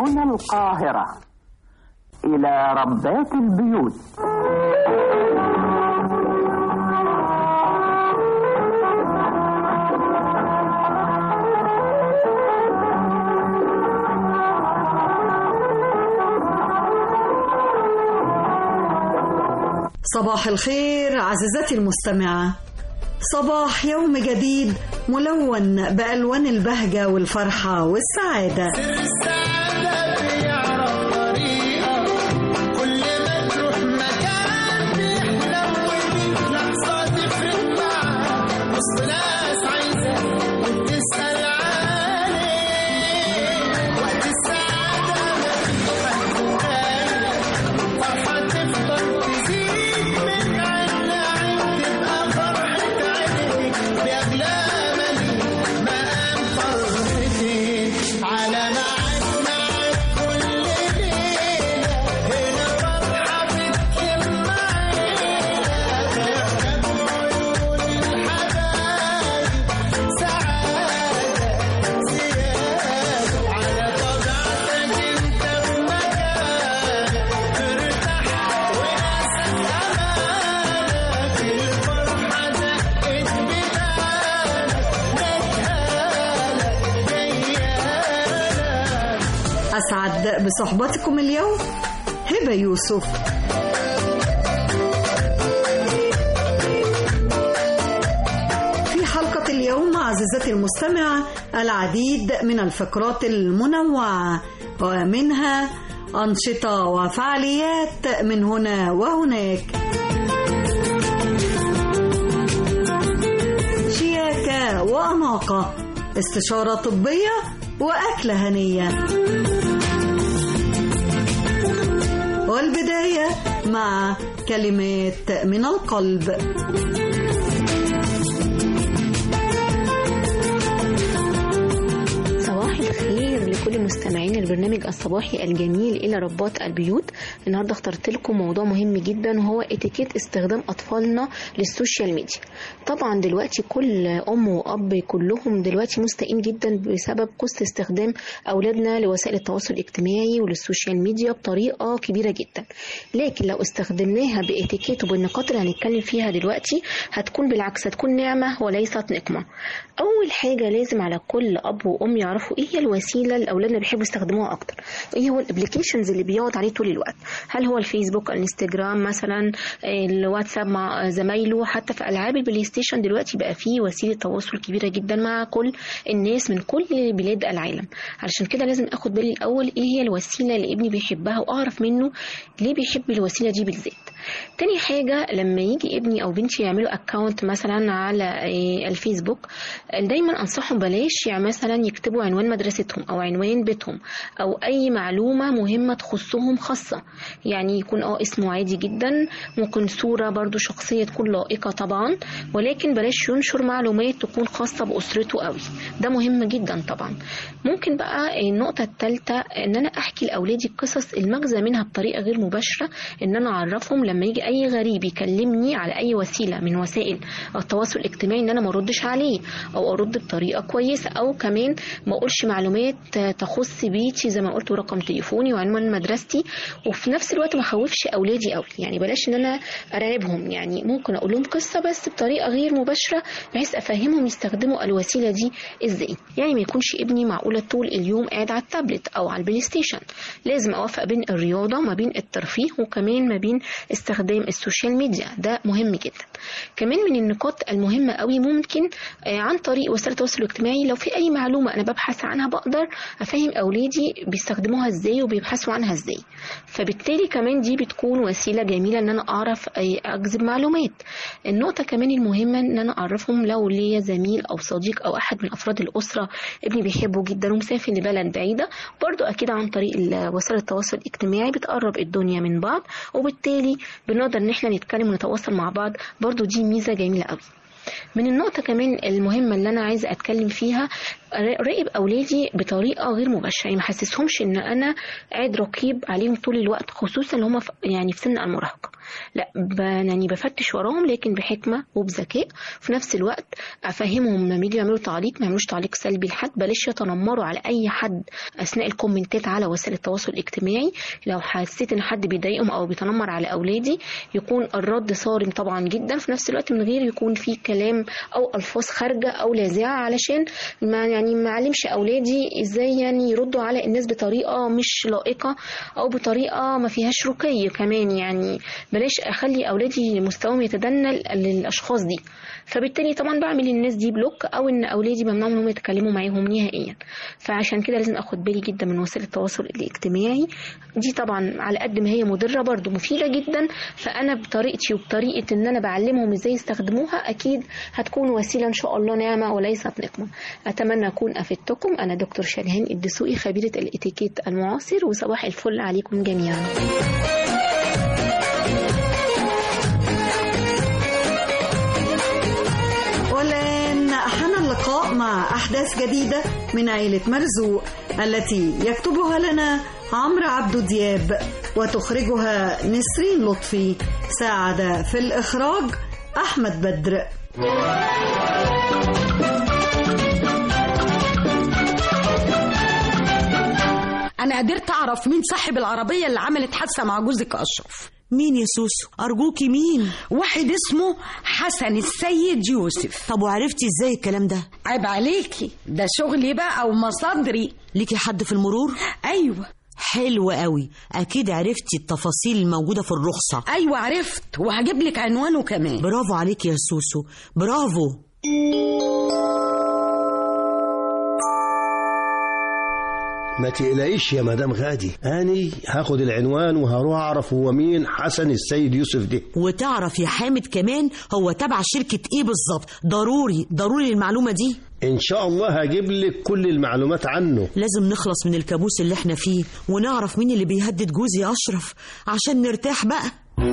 هنا القاهرة إلى ربات البيوت صباح الخير عزيزتي المستمعة صباح يوم جديد ملون بألوان البهجة والفرحة والسعادة أسعد بصحبتكم اليوم هبة يوسف في حلقة اليوم عزيزتي المستمعة العديد من الفقرات المنوعة ومنها أنشطة وفعاليات من هنا وهناك شياكة وأناقة استشارة طبية وأكلة هنية والبداية مع كلمات من القلب صباح الخير لكل مستمعين البرنامج الصباحي الجميل الى ربات البيوت النهارده اخترت لكم موضوع مهم جدا وهو اتيكيت استخدام اطفالنا للسوشيال ميديا طبعا دلوقتي كل ام واب كلهم دلوقتي مستائين جدا بسبب قصه استخدام اولادنا لوسائل التواصل الاجتماعي وللسوشيال ميديا بطريقه كبيره جدا لكن لو استخدمناها باتيكيت وبالنقاط اللي هنتكلم فيها دلوقتي هتكون بالعكس هتكون نعمه وليست نقمه اول حاجه لازم على كل اب وام يعرفوا ايه هي الوسيله اللي اولادنا بيحبوا يستخدموها اكتر ايه هو الابلكيشنز اللي بيقعد عليه طول الوقت هل هو الفيسبوك الانستجرام مثلا الواتساب مع زمايله حتى في العاب البلاي ستيشن دلوقتي بقى فيه وسيله تواصل كبيره جدا مع كل الناس من كل بلاد العالم علشان كده لازم اخد بالي الاول ايه هي الوسيله اللي ابني بيحبها واعرف منه ليه بيحب الوسيله دي بالذات تاني حاجة لما يجي ابني أو بنتي يعملوا أكاونت مثلا على الفيسبوك دايما أنصحهم بلاش يعني مثلا يكتبوا عنوان مدرستهم أو عنوان بيتهم أو أي معلومة مهمة تخصهم خاصة يعني يكون اه اسمه عادي جدا ممكن صورة برضو شخصية تكون لائقة طبعا ولكن بلاش ينشر معلومات تكون خاصة بأسرته قوي ده مهم جدا طبعا ممكن بقى النقطة الثالثة إن أنا أحكي لأولادي قصص المغزى منها بطريقة غير مباشرة إن أنا أعرفهم لما يجي أي غريب يكلمني على أي وسيلة من وسائل التواصل الاجتماعي إن أنا ما أردش عليه أو أرد بطريقة كويسة أو كمان ما أقولش معلومات تخص بيتي زي ما قلت ورقم تليفوني وعنوان مدرستي وفي نفس الوقت ما أخوفش أولادي قوي يعني بلاش إن أنا أرعبهم يعني ممكن أقول لهم قصة بس بطريقة غير مباشرة بحيث أفهمهم يستخدموا الوسيلة دي إزاي يعني ما يكونش ابني معقولة طول اليوم قاعد على التابلت أو على البلاي ستيشن لازم أوفق بين الرياضة ما بين الترفيه وكمان ما بين استخدام السوشيال ميديا ده مهم جدا كمان من النقاط المهمة قوي ممكن عن طريق وسائل التواصل الاجتماعي لو في أي معلومة أنا ببحث عنها بقدر أفهم أولادي بيستخدموها إزاي وبيبحثوا عنها إزاي فبالتالي كمان دي بتكون وسيلة جميلة إن أنا أعرف أجذب معلومات النقطة كمان المهمة إن أنا أعرفهم لو ليا زميل أو صديق أو أحد من أفراد الأسرة ابني بيحبه جدا ومسافر لبلد بعيدة برضو أكيد عن طريق وسائل التواصل الاجتماعي بتقرب الدنيا من بعض وبالتالي بنقدر إن احنا نتكلم ونتواصل مع بعض برضو دي ميزة جميلة قوي من النقطة كمان المهمة اللي أنا عايزة أتكلم فيها راقب أولادي بطريقة غير مباشرة يعني ما حسسهمش إن أنا قاعد رقيب عليهم طول الوقت خصوصا اللي هم يعني في سن المراهقة لا ب... يعني بفتش وراهم لكن بحكمه وبذكاء في نفس الوقت افهمهم لما يجي يعملوا تعليق ما يعملوش تعليق سلبي لحد بلاش يتنمروا على اي حد اثناء الكومنتات على وسائل التواصل الاجتماعي لو حسيت ان حد بيضايقهم او بيتنمر على اولادي يكون الرد صارم طبعا جدا في نفس الوقت من غير يكون في كلام او الفاظ خارجه او لاذعه علشان ما يعني ما علمش اولادي ازاي يعني يردوا على الناس بطريقه مش لائقه او بطريقه ما فيهاش رقي كمان يعني بلاش اخلي اولادي مستواهم يتدنى للاشخاص دي فبالتالي طبعا بعمل للناس دي بلوك او ان اولادي بمنعهم انهم يتكلموا معاهم نهائيا فعشان كده لازم اخد بالي جدا من وسائل التواصل الاجتماعي دي طبعا على قد ما هي مضره برضو مفيده جدا فانا بطريقتي وبطريقه ان انا بعلمهم ازاي يستخدموها اكيد هتكون وسيله ان شاء الله نعمه وليست نقمه اتمنى اكون افدتكم انا دكتور شريهان الدسوقي خبيره الاتيكيت المعاصر وصباح الفل عليكم جميعا والآن حان اللقاء مع أحداث جديدة من عيلة مرزوق التي يكتبها لنا عمرو عبدو دياب وتخرجها نسرين لطفي ساعد في الإخراج أحمد بدر انا قدرت اعرف مين صاحب العربيه اللي عملت حادثه مع جوزك اشرف مين يا سوسو أرجوكي مين واحد اسمه حسن السيد يوسف طب وعرفتي ازاي الكلام ده عيب عليكي ده شغلي بقى ومصادري ليكي حد في المرور ايوه حلو قوي اكيد عرفتي التفاصيل الموجوده في الرخصه ايوه عرفت وهجيب لك عنوانه كمان برافو عليكي يا سوسو برافو ما تقلقيش يا مدام غادي اني هاخد العنوان وهروح اعرف هو مين حسن السيد يوسف ده وتعرف يا حامد كمان هو تبع شركه ايه بالظبط ضروري ضروري المعلومه دي ان شاء الله هجيب لك كل المعلومات عنه لازم نخلص من الكابوس اللي احنا فيه ونعرف مين اللي بيهدد جوزي اشرف عشان نرتاح بقى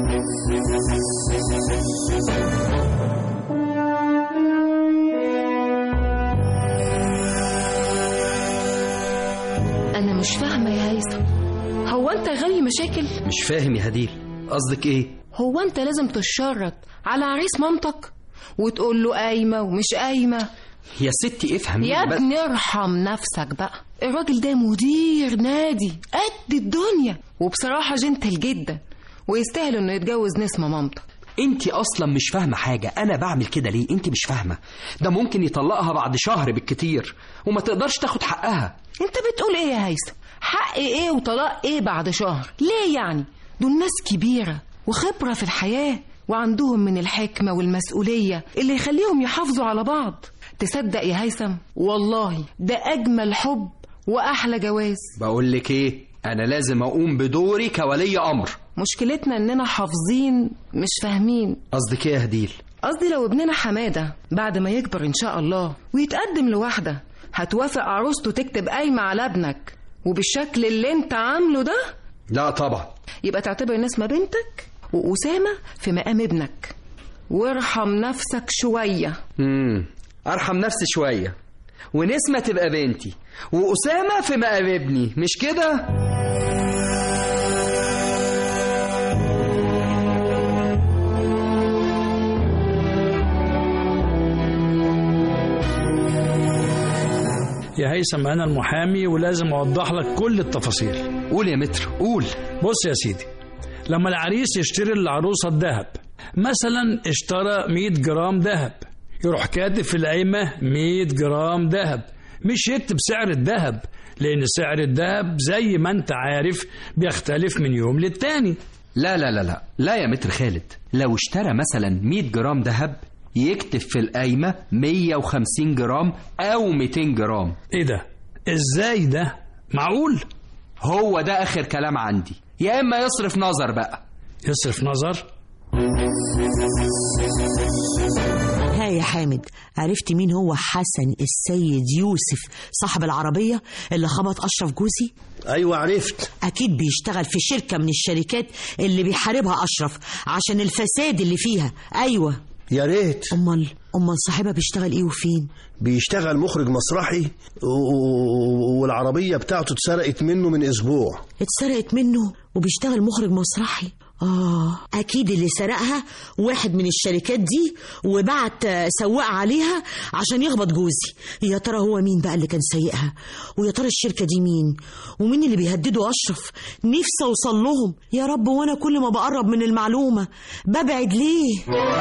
أنا مش فاهمة يا هيثم هو أنت غاوي مشاكل؟ مش فاهم يا هديل قصدك ايه هو أنت لازم تشرط على عريس مامتك وتقول له قايمة ومش قايمة يا ستي افهم يا ابني ارحم نفسك بقى الراجل ده مدير نادي قد الدنيا وبصراحة جنتل جدا ويستاهل انه يتجوز نسمة مامتك انت اصلا مش فاهمه حاجه انا بعمل كده ليه انت مش فاهمه ده ممكن يطلقها بعد شهر بالكتير وما تقدرش تاخد حقها انت بتقول ايه يا هيثم حق ايه وطلاق ايه بعد شهر ليه يعني دول ناس كبيرة وخبرة في الحياة وعندهم من الحكمة والمسؤولية اللي يخليهم يحافظوا على بعض تصدق يا هيثم والله ده أجمل حب وأحلى جواز بقول لك ايه انا لازم اقوم بدوري كولي امر مشكلتنا إننا حافظين مش فاهمين قصدك ايه يا هديل قصدي لو ابننا حمادة بعد ما يكبر إن شاء الله ويتقدم لواحدة هتوافق عروسته تكتب قايمة على ابنك وبالشكل اللي انت عامله ده لا طبعا يبقى تعتبر نسمة بنتك وأسامة في مقام ابنك وارحم نفسك شوية امم ارحم نفسي شويه ونسمه تبقى بنتي واسامه في مقام ابني مش كده يا هيثم انا المحامي ولازم اوضح لك كل التفاصيل قول يا متر قول بص يا سيدي لما العريس يشتري للعروسه الذهب مثلا اشترى 100 جرام ذهب يروح كاتب في القايمه 100 جرام ذهب مش يكتب سعر الذهب لان سعر الذهب زي ما انت عارف بيختلف من يوم للتاني لا لا لا لا لا يا متر خالد لو اشترى مثلا 100 جرام ذهب يكتب في القايمة 150 جرام أو 200 جرام ايه ده ازاي ده معقول هو ده آخر كلام عندي يا إما يصرف نظر بقى يصرف نظر ها يا حامد عرفت مين هو حسن السيد يوسف صاحب العربية اللي خبط أشرف جوزي ايوه عرفت أكيد بيشتغل في شركة من الشركات اللي بيحاربها أشرف عشان الفساد اللي فيها أيوة يا ريت أمال أمال صاحبها بيشتغل إيه وفين بيشتغل مخرج مسرحي و- و- والعربية بتاعته اتسرقت منه من أسبوع اتسرقت منه وبيشتغل مخرج مسرحي آه أكيد اللي سرقها واحد من الشركات دي وبعت آه، سواق عليها عشان يخبط جوزي يا ترى هو مين بقى اللي كان سايقها ويا ترى الشركة دي مين ومين اللي بيهددوا أشرف نفسي أوصل لهم يا رب وأنا كل ما بقرب من المعلومة ببعد ليه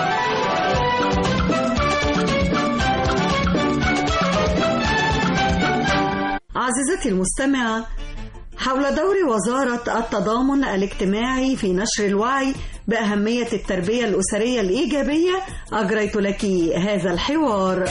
عزيزتي المستمعة حول دور وزارة التضامن الاجتماعي في نشر الوعي بأهمية التربية الأسرية الإيجابية أجريت لك هذا الحوار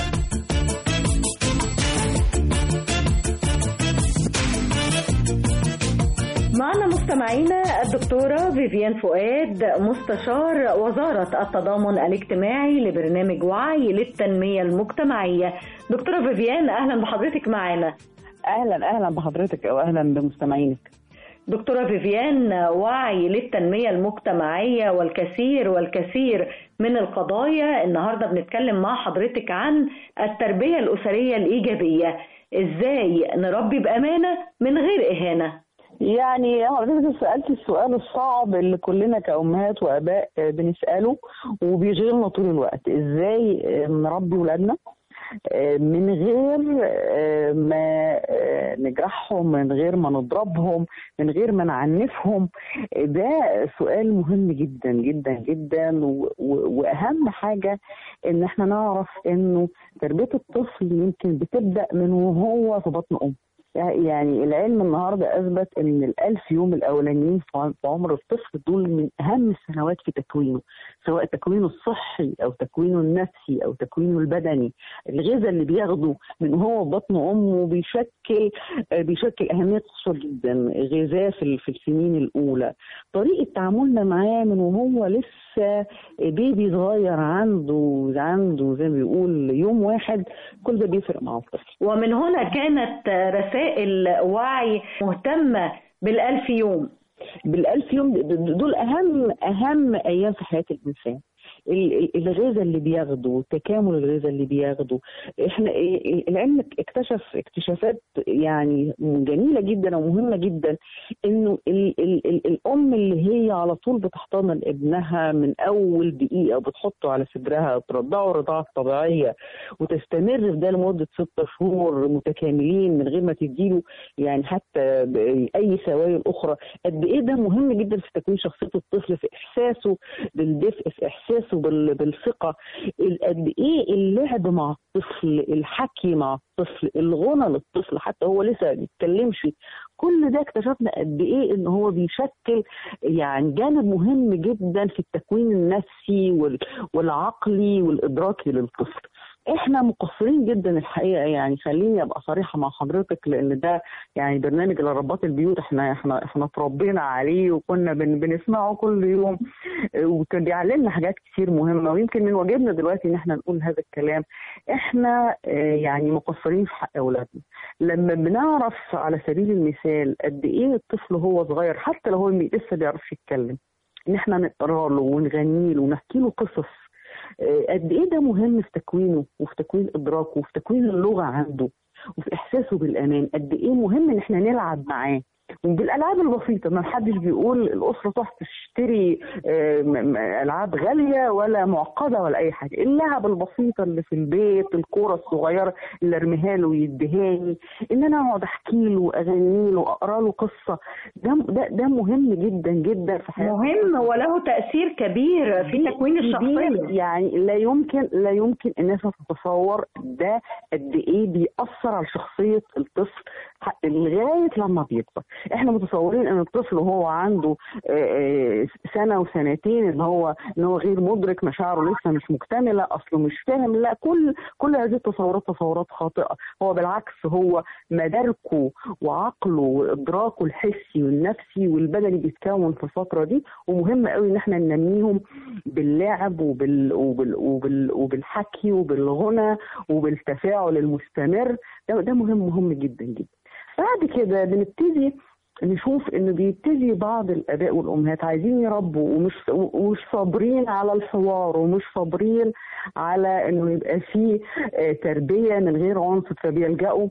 معنا مستمعينا الدكتورة فيفيان فؤاد مستشار وزارة التضامن الاجتماعي لبرنامج وعي للتنمية المجتمعية دكتورة فيفيان أهلا بحضرتك معنا اهلا اهلا بحضرتك او اهلا بمستمعينك دكتورة فيفيان وعي للتنمية المجتمعية والكثير والكثير من القضايا النهاردة بنتكلم مع حضرتك عن التربية الأسرية الإيجابية إزاي نربي بأمانة من غير إهانة يعني حضرتك سالت السؤال الصعب اللي كلنا كامهات واباء آه، بنساله وبيشغلنا طول الوقت ازاي آه، نربي ولادنا آه، من غير آه، ما آه، نجرحهم من غير ما نضربهم من غير ما نعنفهم آه، ده سؤال مهم جدا جدا جدا و- و- واهم حاجه ان احنا نعرف انه تربيه الطفل يمكن بتبدا من وهو في بطن امه يعني العلم النهارده اثبت ان الالف يوم الاولانيين في عمر الطفل دول من اهم السنوات في تكوينه سواء تكوينه الصحي او تكوينه النفسي او تكوينه البدني الغذاء اللي بياخده من هو في بطن امه بيشكل بيشكل اهميه خصوصا جدا غذاء في في السنين الاولى طريقه تعاملنا معاه من وهو لسه بيبي صغير عنده عنده زي ما بيقول يوم واحد كل ده بيفرق مع الطفل ومن هنا كانت رسائل وعي مهتمة بالألف يوم بالألف يوم دول أهم أهم أيام في حياة الإنسان ال- ال- الغذاء اللي بياخده تكامل الغذاء اللي بياخده احنا ال- العلم اكتشف اكتشافات يعني جميله جدا ومهمه جدا انه ال ال ال الام اللي هي على طول بتحتضن ابنها من اول دقيقه بتحطه على صدرها ترضعه رضاعه طبيعيه وتستمر في ده لمده ست شهور متكاملين من غير ما تديله يعني حتى ب- اي سوائل اخرى قد ايه ده مهم جدا في تكوين شخصيه الطفل في احساسه بالدفء في احساسه بال- بالثقه ال- قد ايه اللعب مع الطفل الحكي مع الطفل الغنى للطفل حتى هو لسه ما بيتكلمش كل ده اكتشفنا قد ايه ان هو بيشكل يعني جانب مهم جدا في التكوين النفسي وال- والعقلي والادراكي للطفل احنا مقصرين جدا الحقيقه يعني خليني ابقى صريحه مع حضرتك لان ده يعني برنامج لربات البيوت احنا احنا احنا اتربينا عليه وكنا بن بنسمعه كل يوم وكان بيعلمنا حاجات كتير مهمه ويمكن من واجبنا دلوقتي ان احنا نقول هذا الكلام احنا آه، يعني مقصرين في حق اولادنا لما بنعرف على سبيل المثال قد ايه الطفل هو صغير حتى لو هو لسه بيعرفش يتكلم ان احنا نقرا له ونغني له ونحكي له قصص آه، قد ايه ده مهم في تكوينه وفي تكوين ادراكه وفي تكوين اللغه عنده وفي احساسه بالامان قد ايه مهم ان احنا نلعب معاه بالالعاب البسيطه ما حدش بيقول الاسره تروح تشتري آه، م- م- العاب غاليه ولا معقده ولا اي حاجه اللعب البسيطه اللي في البيت الكوره الصغيره اللي ارميها له ويديهاني ان انا اقعد احكي له اغني له اقرا له قصه ده ده ده مهم جدا جدا في حياته مهم وله تأثير كبير في تكوين كبير. الشخصية يعني لا يمكن لا يمكن الناس تتصور ده قد ايه بيأثر على شخصية الطفل ح- لغاية لما بيكبر احنا متصورين ان الطفل وهو عنده آه، آه، سنة وسنتين ان هو ان هو غير مدرك مشاعره لسه مش مكتملة اصله مش فاهم لا كل كل هذه التصورات تصورات خاطئة هو بالعكس هو مداركه وعقله وادراكه الحسي والنفسي والبدني بيتكون في الفترة دي ومهم قوي ان احنا ننميهم باللعب وبال وبال وبال وبالحكي وبالغنى وبالتفاعل المستمر ده ده مهم مهم جدا جدا بعد كده بنبتدي نشوف ان بيبتدي بعض الاباء والامهات عايزين يربوا ومش ومش صابرين على الحوار ومش صابرين على انه يبقى فيه آه، تربيه من غير عنف فبيلجأوا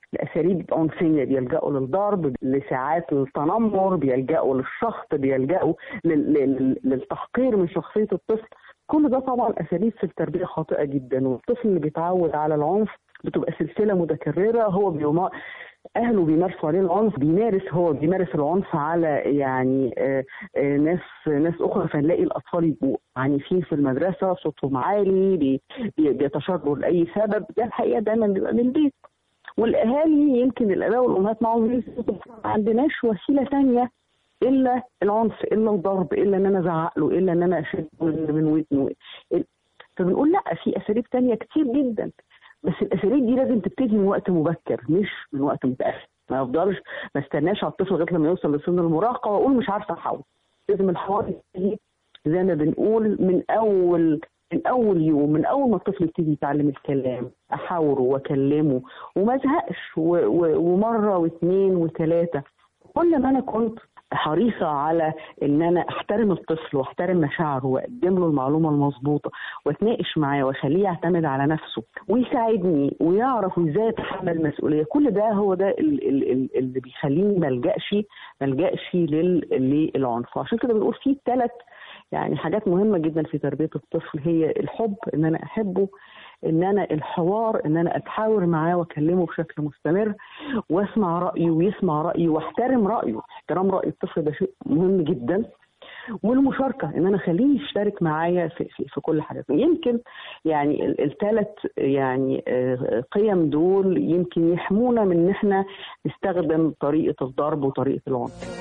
لاساليب عنفيه بيلجأوا للضرب لساعات التنمر بيلجأوا للشخط بيلجأوا لل- لل- للتحقير من شخصيه الطفل كل ده طبعا اساليب في التربيه خاطئه جدا والطفل اللي بيتعود على العنف بتبقى سلسله متكرره هو بيما اهله بيمارسوا عليه العنف بيمارس هو بيمارس العنف على يعني آه، آه، ناس ناس اخرى فنلاقي الاطفال يبقوا عنيفين في المدرسه صوتهم عالي بي- بي- بيتشاجروا لاي سبب ده الحقيقه دايما بيبقى من البيت والاهالي يمكن الاباء والامهات معاهم يقولوا ما عندناش وسيله تانية الا العنف الا الضرب الا ان انا ازعق له الا ان انا اشد من من ودنه فبنقول لا في اساليب تانية كتير جدا بس الاساليب دي لازم تبتدي من وقت مبكر مش من وقت متاخر ما افضلش ما استناش على الطفل لغايه لما يوصل لسن المراهقه واقول مش عارفه احاول لازم الحوار يبتدي زي ما بنقول من اول من اول يوم من اول ما الطفل يبتدي يتعلم الكلام احاوره واكلمه وما ازهقش و- و- ومره واثنين وثلاثه كل ما انا كنت حريصة على ان انا احترم الطفل واحترم مشاعره واقدم له المعلومة المظبوطة واتناقش معاه واخليه يعتمد على نفسه ويساعدني ويعرف ازاي يتحمل المسؤولية كل ده هو ده ال- ال- ال- اللي بيخليني ملجأش ملجأش لل- للعنف وعشان كده بنقول في ثلاث يعني حاجات مهمة جدا في تربية الطفل هي الحب ان انا احبه ان انا الحوار ان انا اتحاور معاه واكلمه بشكل مستمر واسمع رايه ويسمع رايي واحترم رايه احترام راي الطفل ده شيء مهم جدا والمشاركه ان انا اخليه يشترك معايا في, في, في كل حاجه يمكن يعني الثلاث يعني آه، قيم دول يمكن يحمونا من ان احنا نستخدم طريقه الضرب وطريقه العنف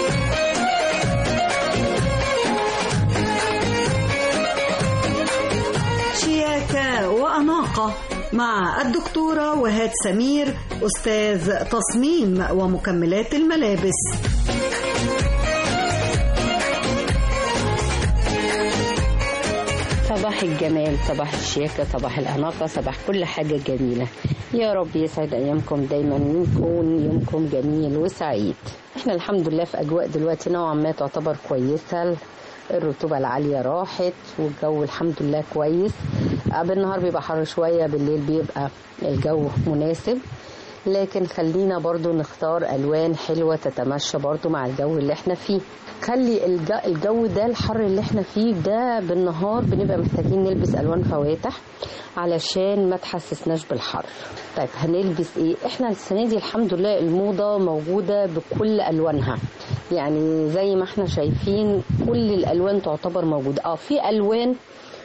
شياكة وأناقة مع الدكتورة وهاد سمير أستاذ تصميم ومكملات الملابس صباح الجمال صباح الشياكة صباح الأناقة صباح كل حاجة جميلة يا رب يسعد أيامكم دايما ويكون يومكم جميل وسعيد احنا الحمد لله في أجواء دلوقتي نوعا ما تعتبر كويسة الرطوبة العالية راحت والجو الحمد لله كويس بالنهار بيبقى حر شوية بالليل بيبقى الجو مناسب لكن خلينا برضو نختار ألوان حلوة تتمشى برضو مع الجو اللي احنا فيه خلي الج- الجو ده الحر اللي احنا فيه ده بالنهار بنبقى محتاجين نلبس ألوان فواتح علشان ما تحسسناش بالحر طيب هنلبس ايه احنا السنة دي الحمد لله الموضة موجودة بكل ألوانها يعني زي ما احنا شايفين كل الألوان تعتبر موجودة اه في ألوان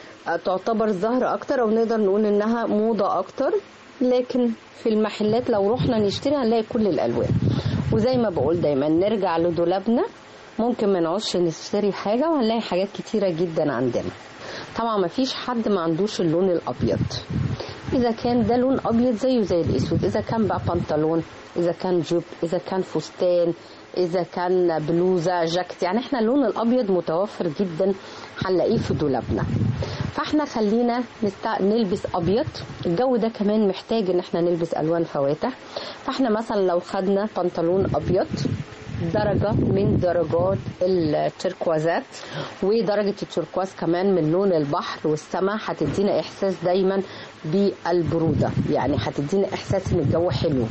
تعتبر ظاهرة أكتر أو نقدر نقول إنها موضة أكتر لكن في المحلات لو رحنا نشتري هنلاقي كل الألوان وزي ما بقول دايما نرجع لدولابنا ممكن ما نعوزش نشتري حاجة وهنلاقي حاجات كتيرة جدا عندنا طبعا ما فيش حد ما عندوش اللون الأبيض إذا كان ده لون أبيض زيه زي الأسود إذا كان بقى بنطلون إذا كان جوب إذا كان فستان إذا كان بلوزة جاكيت يعني إحنا اللون الأبيض متوفر جدا هنلاقيه في دولابنا فاحنا خلينا نست... نلبس ابيض الجو ده كمان محتاج ان احنا نلبس الوان فواتح فاحنا مثلا لو خدنا بنطلون ابيض درجة من درجات التركوازات ودرجة التركواز كمان من لون البحر والسماء هتدينا إحساس دايما بالبرودة يعني هتدينا إحساس إن الجو حلو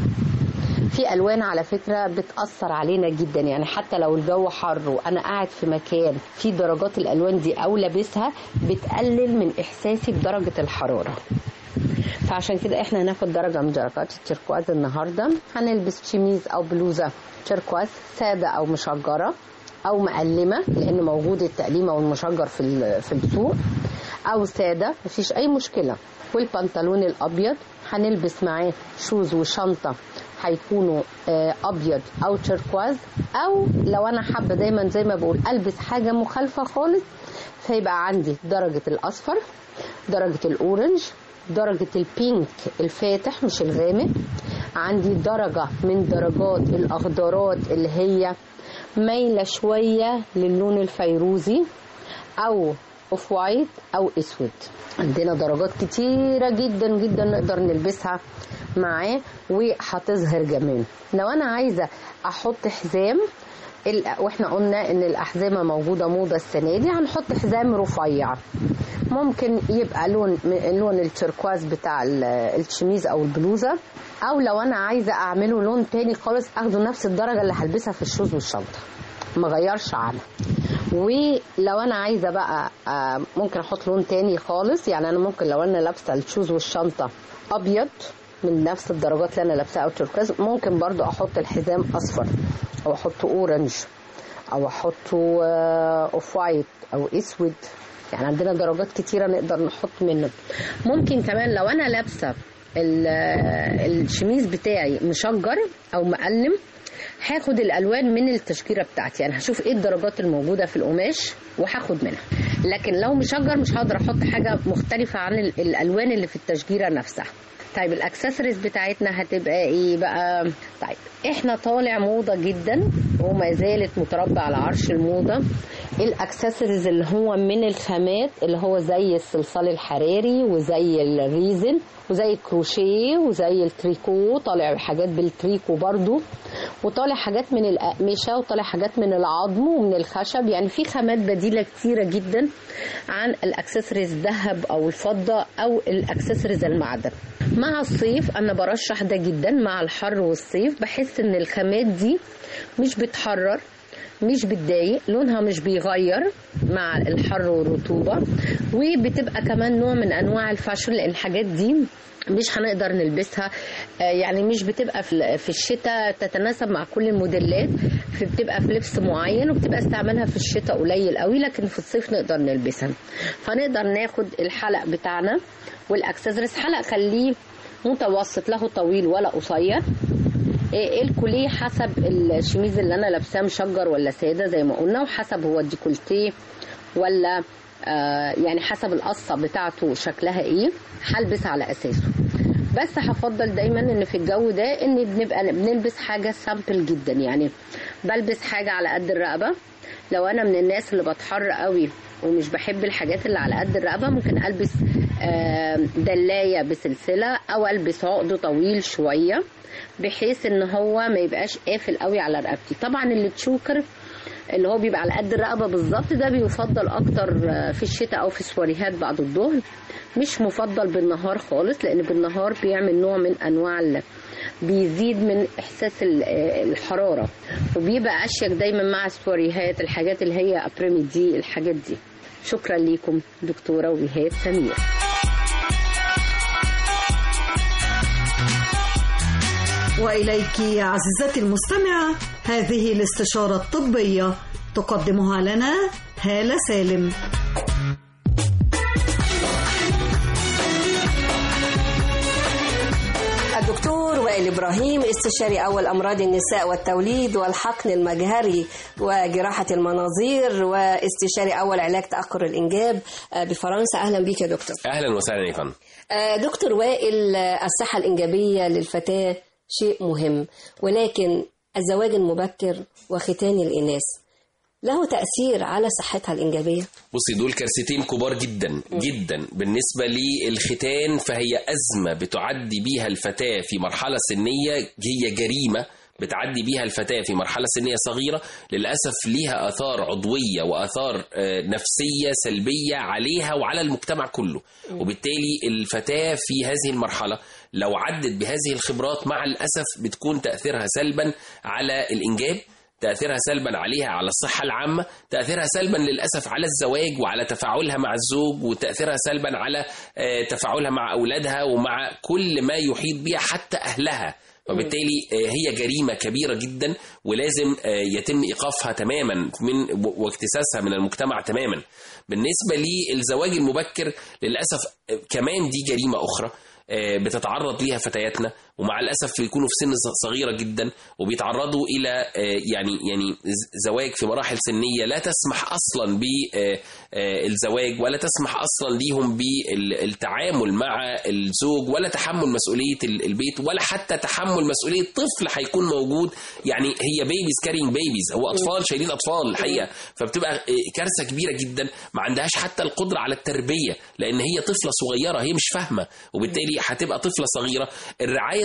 في الوان على فكره بتاثر علينا جدا يعني حتى لو الجو حر وانا قاعد في مكان في درجات الالوان دي او لابسها بتقلل من احساسي بدرجه الحراره فعشان كده احنا هناخد درجه من درجات التركواز النهارده هنلبس شيميز او بلوزه تركواز ساده او مشجره او مقلمه لان موجود التقليمه والمشجر في ال- في السوق او ساده مفيش اي مشكله والبنطلون الابيض هنلبس معاه شوز وشنطه هيكونوا آه، ابيض او تركواز او لو انا حابه دايما زي ما بقول البس حاجه مخالفه خالص فيبقى عندي درجه الاصفر درجه الاورنج درجه البينك الفاتح مش الغامق عندي درجه من درجات الاخضرات اللي هي مايله شويه للون الفيروزي او اوف وايت او اسود عندنا درجات كتيره جدا جدا نقدر نلبسها معاه وهتظهر جمال لو انا عايزه احط حزام ال- واحنا قلنا ان الاحزمه موجوده موضه السنه دي هنحط حزام رفيع ممكن يبقى لون م- لون التركواز بتاع ال- الشميز او البلوزه او لو انا عايزه اعمله لون تاني خالص اخده نفس الدرجه اللي هلبسها في الشوز والشنطه ما غيرش عنها ولو انا عايزه بقى آه، ممكن احط لون تاني خالص يعني انا ممكن لو انا لابسه الشوز والشنطه ابيض من نفس الدرجات اللي انا لابساها او تركواز ممكن برضو احط الحزام اصفر او احطه اورنج او احطه آه، اوف وايت او اسود يعني عندنا درجات كتيره نقدر نحط منه ممكن كمان لو انا لابسه ال- آه، الشميز بتاعي مشجر او مقلم هاخد الالوان من التشجيره بتاعتي يعني هشوف ايه الدرجات الموجوده في القماش وهاخد منها لكن لو مشجر مش هقدر احط حاجه مختلفه عن ال- الالوان اللي في التشجيره نفسها طيب الاكسسوارز بتاعتنا هتبقى ايه بقى طيب احنا طالع موضه جدا وما زالت متربع على عرش الموضه الاكسسوارز اللي هو من الخامات اللي هو زي الصلصال الحراري وزي الريزن وزي الكروشيه وزي التريكو طالع حاجات بالتريكو برضو وطالع حاجات من الأقمشة وطالع حاجات من العظم ومن الخشب يعني في خامات بديلة كتيرة جدا عن الأكسسوارز الذهب أو الفضة أو الأكسسوارز المعدن مع الصيف أنا برشح ده جدا مع الحر والصيف بحس إن الخامات دي مش بتحرر مش بتضايق لونها مش بيغير مع الحر والرطوبة وبتبقى كمان نوع من أنواع الفاشن لأن الحاجات دي مش هنقدر نلبسها آه، يعني مش بتبقى في في الشتاء تتناسب مع كل الموديلات في بتبقى في لبس معين وبتبقى استعمالها في الشتاء قليل قوي لكن في الصيف نقدر نلبسها فنقدر ناخد الحلق بتاعنا والاكسسوارز حلق خليه متوسط له طويل ولا قصير إيه الكوليه حسب الشميز اللي انا لابساه مشجر ولا ساده زي ما قلنا وحسب هو الديكولتيه ولا آه يعني حسب القصه بتاعته شكلها ايه هلبس على اساسه بس هفضل دايما ان في الجو ده ان بنبقى بنلبس حاجه سامبل جدا يعني بلبس حاجه على قد الرقبه لو انا من الناس اللي بتحر قوي ومش بحب الحاجات اللي على قد الرقبه ممكن البس آه، دلايه بسلسله او البس عقد طويل شويه بحيث ان هو ما يبقاش قافل قوي على رقبتي طبعا اللي تشوكر اللي هو بيبقى على قد الرقبه بالظبط ده بيفضل اكتر آه، في الشتاء او في السواريهات بعد الظهر مش مفضل بالنهار خالص لان بالنهار بيعمل نوع من انواع ال- بيزيد من احساس ال- آه، الحراره وبيبقى اشيك دايما مع السواريهات الحاجات اللي هي ابريمي دي الحاجات دي شكرا ليكم دكتوره وهاب سمير وإليك عزيزتي المستمعة هذه الاستشارة الطبية تقدمها لنا هالة سالم الدكتور وائل إبراهيم استشاري أول أمراض النساء والتوليد والحقن المجهري وجراحة المناظير واستشاري أول علاج تأخر الإنجاب آه، بفرنسا أهلا بك يا دكتور اهلا وسهلا يا فندم آه، دكتور وائل آه، الصحة الإنجابية للفتاة شيء مهم ولكن الزواج المبكر وختان الإناث له تأثير على صحتها الإنجابية بصي دول كارثتين كبار جدا جدا بالنسبه للختان فهي ازمه بتعدي بيها الفتاه في مرحله سنيه هي جريمه بتعدي بيها الفتاة في مرحلة سنية صغيرة للأسف ليها آثار عضوية وآثار آه، نفسية سلبية عليها وعلى المجتمع كله وبالتالي الفتاة في هذه المرحلة لو عدت بهذه الخبرات مع الأسف بتكون تأثيرها سلبا على الإنجاب تأثيرها سلبا عليها على الصحة العامة تأثيرها سلبا للأسف على الزواج وعلى تفاعلها مع الزوج وتأثيرها سلبا على آه، تفاعلها مع أولادها ومع كل ما يحيط بها حتى أهلها وبالتالي آه، هي جريمة كبيرة جدا ولازم آه، يتم إيقافها تماما من و- واكتساسها من المجتمع تماما بالنسبة للزواج المبكر للأسف آه، كمان دي جريمة أخرى آه، بتتعرض ليها فتياتنا ومع الاسف بيكونوا في سن ص- صغيره جدا وبيتعرضوا الى آه، يعني يعني ز- زواج في مراحل سنيه لا تسمح اصلا بالزواج ولا تسمح اصلا ليهم بالتعامل مع الزوج ولا تحمل مسؤوليه ال- البيت ولا حتى تحمل مسؤوليه طفل هيكون موجود يعني هي بيبيز كارينج بيبيز هو اطفال شايلين اطفال الحقيقه فبتبقى آه، كارثه كبيره جدا ما عندهاش حتى القدره على التربيه لان هي طفله صغيره هي مش فاهمه وبالتالي هتبقى طفله صغيره الرعايه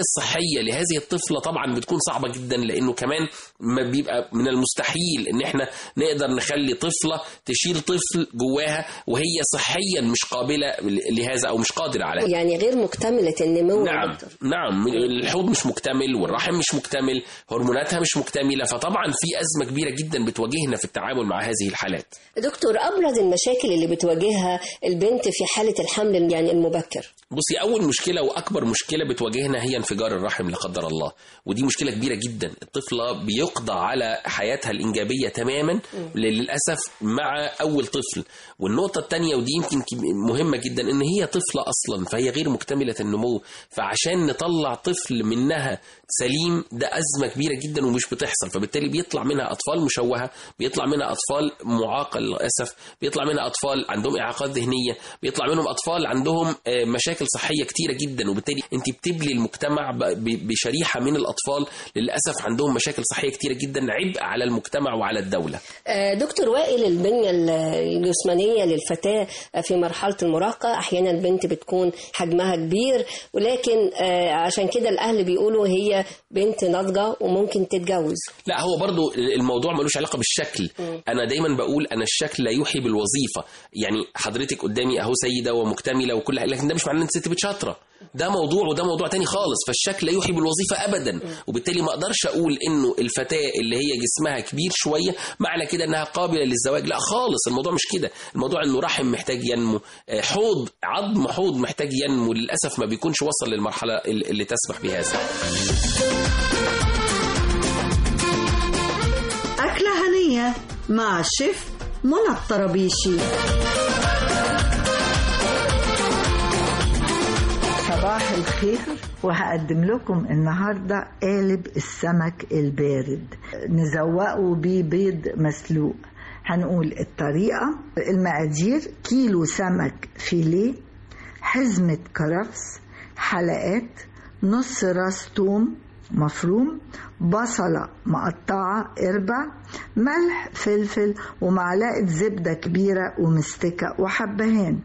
الصحيه لهذه الطفله طبعا بتكون صعبه جدا لانه كمان ما بيبقى من المستحيل ان احنا نقدر نخلي طفله تشيل طفل جواها وهي صحيا مش قابله لهذا او مش قادره على هذا يعني غير مكتملة النمو نعم نعم الحوض مش مكتمل والرحم مش مكتمل هرموناتها مش مكتمله فطبعا في ازمه كبيره جدا بتواجهنا في التعامل مع هذه الحالات دكتور أبرز المشاكل اللي بتواجهها البنت في حالة الحمل يعني المبكر بصي اول مشكله واكبر مشكله بتواجهنا هي انفجار الرحم لا قدر الله ودي مشكله كبيره جدا الطفله بيقضى على حياتها الانجابيه تماما للاسف مع اول طفل والنقطه الثانيه ودي يمكن كب- مهمه جدا ان هي طفله اصلا فهي غير مكتمله النمو فعشان نطلع طفل منها سليم ده ازمه كبيره جدا ومش بتحصل فبالتالي بيطلع منها اطفال مشوهه بيطلع منها اطفال معاقه للاسف بيطلع منها اطفال عندهم اعاقات ذهنيه بيطلع منهم اطفال عندهم آه، مشاكل صحيه كتيره جدا وبالتالي انت بتبلي المجتمع ب- ب- بشريحه من الاطفال للاسف عندهم مشاكل صحيه كتيره جدا عبء على المجتمع وعلى الدوله آه، دكتور وائل البنية الجسمانية للفتاة في مرحلة المراهقة أحيانا البنت بتكون حجمها كبير ولكن آه، عشان كده الأهل بيقولوا هي بنت ناضجة وممكن تتجوز لا هو برضو الموضوع ملوش علاقه بالشكل مم. انا دايما بقول انا الشكل لا يوحي بالوظيفه يعني حضرتك قدامي اهو سيده ومكتمله وكل حاجه لكن ده مش معناه ان الست بنت شاطره ده موضوع وده موضوع تاني خالص فالشكل لا يوحي بالوظيفه ابدا وبالتالي ما اقدرش اقول انه الفتاه اللي هي جسمها كبير شويه معنى كده انها قابله للزواج لا خالص الموضوع مش كده الموضوع انه رحم محتاج ينمو آه، حوض عظم حوض محتاج ينمو للاسف ما بيكونش وصل للمرحله اللي اللي تسمح بهذا أكلة هنية مع الشيف منى الطرابيشي صباح الخير وهقدم لكم النهاردة قالب السمك البارد نزوقه بيه بيض مسلوق هنقول الطريقة المقادير كيلو سمك فيليه حزمة كرفس حلقات نص راس توم مفروم بصلة مقطعة اربع ملح فلفل ومعلقة زبدة كبيرة ومستكة وحبهان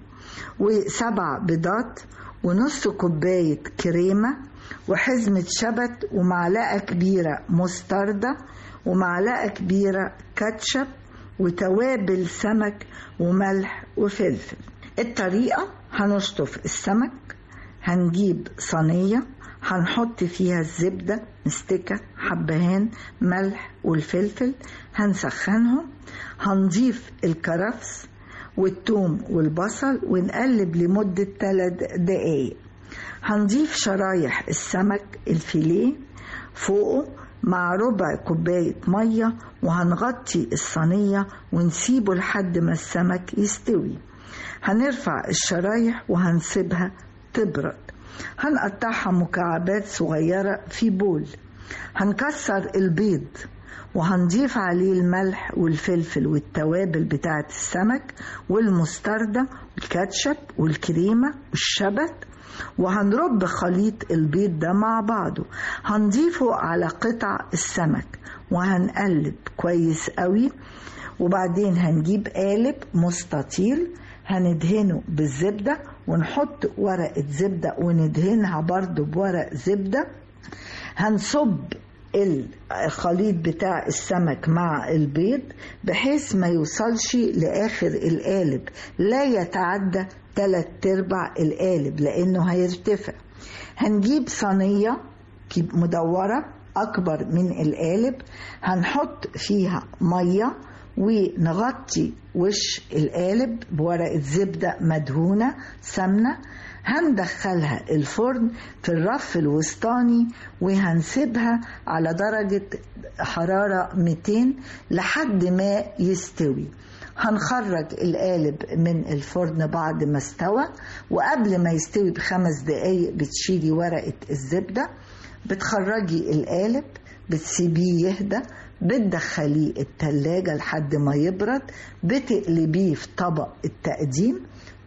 وسبع بيضات ونص كوباية كريمة وحزمة شبت ومعلقة كبيرة مستردة ومعلقة كبيرة كاتشب وتوابل سمك وملح وفلفل الطريقة هنشطف السمك هنجيب صينية هنحط فيها الزبدة مستكة حبهان ملح والفلفل هنسخنهم هنضيف الكرفس والثوم والبصل ونقلب لمدة 3 دقايق هنضيف شرايح السمك الفيليه فوقه مع ربع كوباية مية وهنغطي الصينية ونسيبه لحد ما السمك يستوي هنرفع الشرايح وهنسيبها تبرد هنقطعها مكعبات صغيرة في بول هنكسر البيض وهنضيف عليه الملح والفلفل والتوابل بتاعة السمك والمستردة والكاتشب والكريمة والشبت وهنرب خليط البيض ده مع بعضه هنضيفه على قطع السمك وهنقلب كويس قوي وبعدين هنجيب قالب مستطيل هندهنه بالزبدة ونحط ورقة زبدة وندهنها برضو بورق زبدة هنصب الخليط بتاع السمك مع البيض بحيث ما يوصلش لآخر القالب لا يتعدى تلات ارباع القالب لانه هيرتفع هنجيب صينية كيب- مدورة اكبر من القالب هنحط فيها مية ونغطي وش القالب بورقة زبدة مدهونة سمنة هندخلها الفرن في الرف الوسطاني وهنسيبها على درجة حرارة 200 لحد ما يستوي هنخرج القالب من الفرن بعد ما استوى وقبل ما يستوي بخمس دقايق بتشيلي ورقة الزبدة بتخرجي القالب بتسيبيه يهدى بتدخليه التلاجة لحد ما يبرد بتقلبيه في طبق التقديم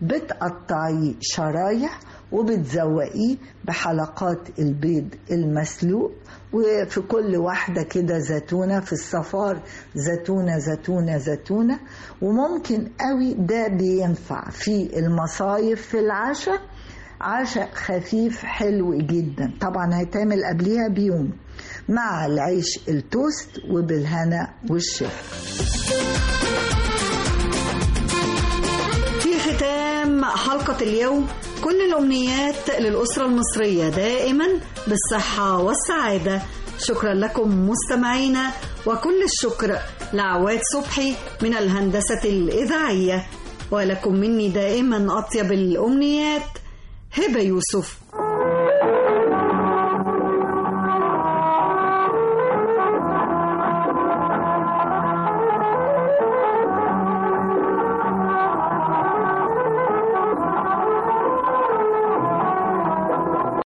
بتقطعيه شرايح وبتزوقيه بحلقات البيض المسلوق وفي كل واحدة كده زيتونة في الصفار زيتونة زيتونة زيتونة وممكن قوي ده بينفع في المصايف في العشاء عشاء خفيف حلو جدا طبعا هيتعمل قبليها بيوم مع العيش التوست وبالهنا والشفا في ختام حلقة اليوم كل الأمنيات للأسرة المصرية دائما بالصحة والسعادة شكرا لكم مستمعينا وكل الشكر لعواد صبحي من الهندسة الإذاعية ولكم مني دائما أطيب الأمنيات هبة يوسف